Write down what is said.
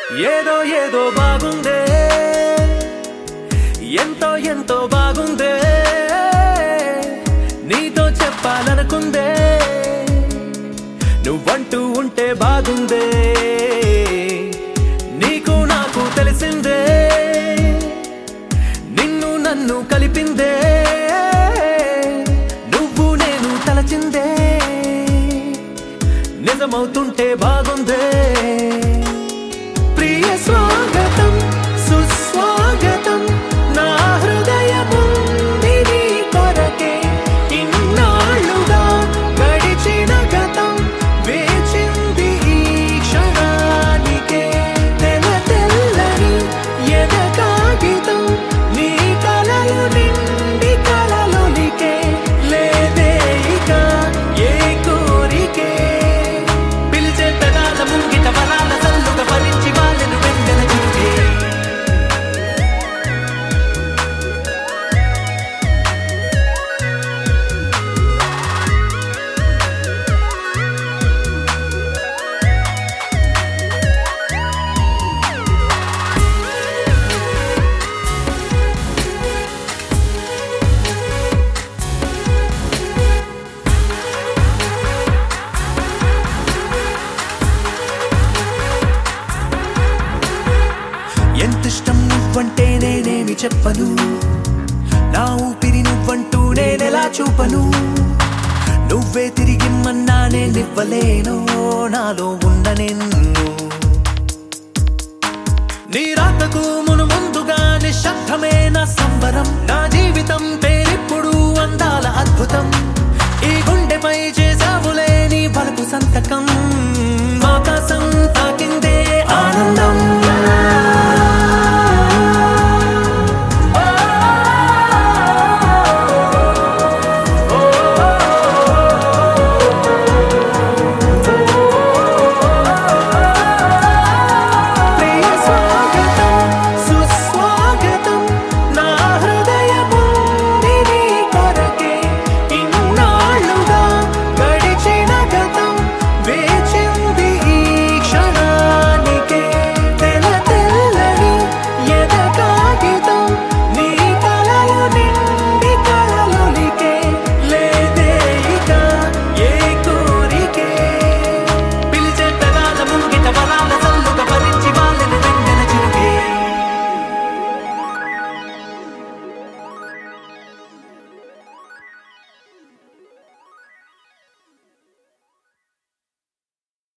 ఏదో ఏదో బాగుందే ఎంతో ఎంతో బాగుందే నీతో చెప్పాలనుకుందే నువ్వంటూ ఉంటే బాగుందే నీకు నాకు తెలిసిందే నిన్ను నన్ను కలిపిందే నువ్వు నేను తలచిందే నిజమవుతుంటే బాగుందే ప్రియ స్వాగతం సుస్వాగతం నా హృదయముంది నీ కొరకే ఇన్నాళ్ళుగా గడిచిన గతం వేచింది ఈ క్షణానికే తెల తెల్లని ఎద కాగితం నీ కలలు నిండి కలలొలికే లేదే ఇక ఏ కోరికే పిలిచే పెదాల ముంగిట వరాల సల్లుగా ఫలించి వాళ్ళను వెంటనే చూడే ఎంత ఇష్టం నువ్వంటే నేనేమి చెప్పను నా ఊపిరి నువ్వంటూ నేనెలా చూపను నువ్వే తిరిగిమ్మన్నా నేనివ్వలేను నాలో ఉన్న నిన్ను నీ రాకకు మును ముందుగా నిశ్శబ్దమే నా సంబరం నా జీవితం